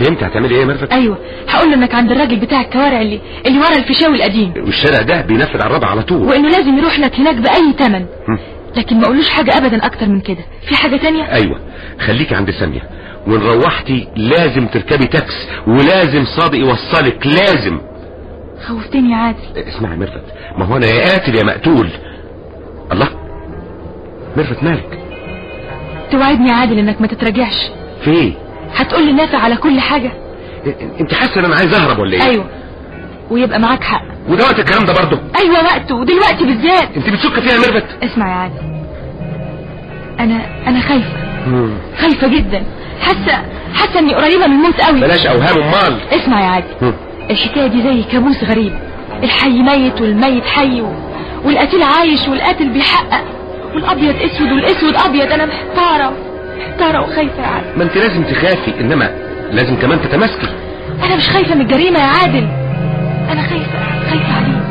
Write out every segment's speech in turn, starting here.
فهمت هتعملي ايه يا ميرفت ايوه هقول له انك عند الراجل بتاع الكوارع اللي اللي ورا الفيشاوي القديم والشارع ده بينفذ على الرابع على طول وانه لازم يروح لك هناك باي ثمن هم. لكن ما اقولوش حاجه ابدا اكتر من كده في حاجه تانية ايوه خليكي عند سامية وان روحتي لازم تركبي تاكس ولازم صادق يوصلك لازم خوفتني يا عادل اسمعي يا ميرفت ما هو انا يا قاتل يا مقتول الله ميرفت مالك توعدني يا عادل انك ما تتراجعش في ايه هتقول لي نافع على كل حاجه انت حاسه ان انا عايز اهرب ولا ايه ايوه ويبقى معاك حق وده وقت الكلام ده برضه ايوه وقته ودلوقتي بالذات انت بتشك فيها يا ميرفت اسمع يا عادل انا انا خايفه خايفه جدا حاسه حاسه اني قريبه من الموت قوي بلاش اوهام امال اسمع يا عادل هم. الحكايه دي زي كابوس غريب الحي ميت والميت حي و... والقتيل عايش والقاتل بيحقق والابيض اسود والاسود ابيض انا محتاره محتاره وخايفه يا عادل ما انت لازم تخافي انما لازم كمان تتماسكي انا مش خايفه من الجريمه يا عادل انا خايفه خايفه عليك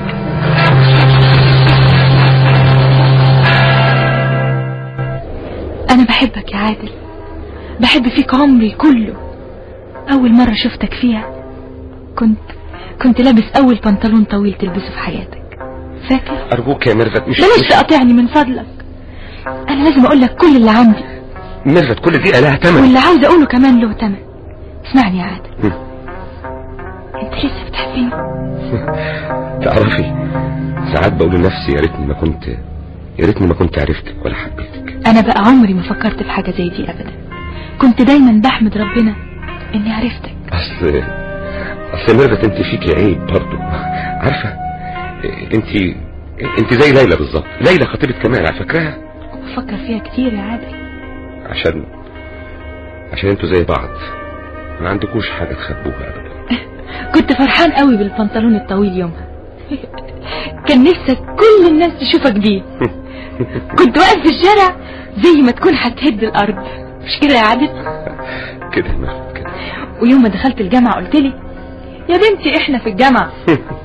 انا بحبك يا عادل بحب فيك عمري كله اول مرة شفتك فيها كنت كنت لابس اول بنطلون طويل تلبسه في حياتك فاكر ارجوك يا ميرفت مش بلاش مش- تقاطعني من فضلك انا لازم اقول لك كل اللي عندي ميرفت كل دقيقه لها ثمن واللي عاوز اقوله كمان له تمن اسمعني يا عادل هم. انت لسه بتحبني تعرفي ساعات بقول لنفسي يا ريتني ما كنت يا ريتني ما كنت عرفتك ولا حبيتك انا بقى عمري ما فكرت في حاجة زي دي ابدا كنت دايما بحمد ربنا اني عرفتك اصل اصل ميرفت انت فيكي عيب برضه عارفه انت انت زي ليلى بالظبط ليلى خطيبة كمال على فاكراها بفكر فيها كتير يا عادل عشان عشان انتوا زي بعض ما عندكوش حاجه تخبوها ابدا كنت فرحان قوي بالبنطلون الطويل يومها كان نفسك كل الناس تشوفك بيه كنت واقف في الشارع زي ما تكون هتهد الارض مش كده يا عادل كده يا ميرفت كده ويوم ما دخلت الجامعة قلت لي يا بنتي احنا في الجامعة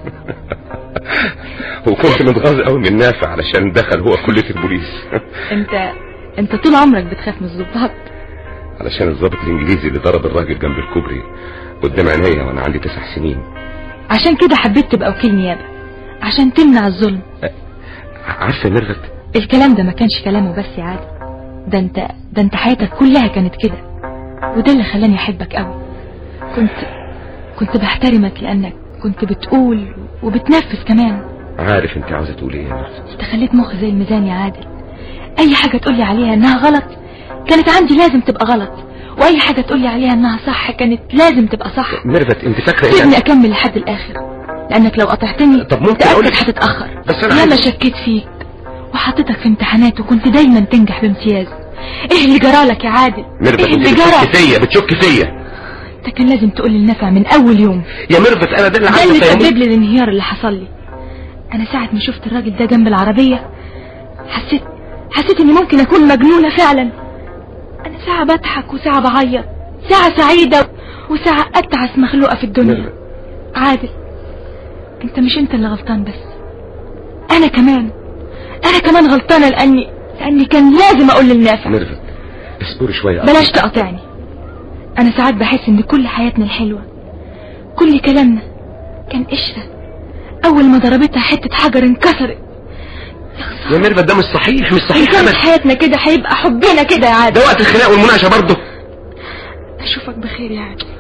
وكنت متغاظ قوي من نافع علشان دخل هو كليه البوليس انت انت طول عمرك بتخاف من الظباط علشان الضابط الانجليزي اللي ضرب الراجل جنب الكوبري قدام عينيا وانا عندي تسع سنين عشان كده حبيت تبقى وكيل نيابة عشان تمنع الظلم عارفه يا ميرفت الكلام ده ما كانش كلامه بس يا عادل ده انت ده انت حياتك كلها كانت كده وده اللي خلاني احبك قوي كنت كنت بحترمك لانك كنت بتقول وبتنفذ كمان عارف انت عاوزه تقولي ايه يا ميرفت انت خليت مخي زي الميزان يا عادل اي حاجة تقولي عليها انها غلط كانت عندي لازم تبقى غلط واي حاجة تقولي عليها انها صح كانت لازم تبقى صح ميرفت انت فاكره ايه سيبني اكمل لحد الاخر لانك لو قطعتني طب ممكن تأكد أقولك- هتتأخر بس أنا ياما عايز- شكيت فيك وحطيتك في امتحانات وكنت دايما تنجح بامتياز ايه اللي جرالك يا عادل ميرفت ايه انت اللي بتشك جرى فيا بتشك فيا انت كان لازم تقول لي النفع من اول يوم يا ميرفت انا ده اللي ده عايز اللي افهمه سبب لي الانهيار اللي حصل لي انا ساعة ما شفت الراجل ده جنب العربية حسيت حسيت اني ممكن اكون مجنونة فعلا انا ساعة بضحك وساعة بعيط ساعة سعيدة وساعة اتعس مخلوقة في الدنيا ميرفت عادل انت مش انت اللي غلطان بس انا كمان انا كمان غلطانة لاني لاني كان لازم اقول للنافع ميرفت اصبري شويه بلاش تقاطعني انا ساعات بحس ان كل حياتنا الحلوة كل كلامنا كان قشرة اول ما ضربتها حتة حجر انكسرت يا ميرفت ده مش صحيح مش إن صحيح كانت ابدا حياتنا كده هيبقى حبنا كده يا عادل ده وقت الخناق والمناقشه برضه اشوفك بخير يا عادل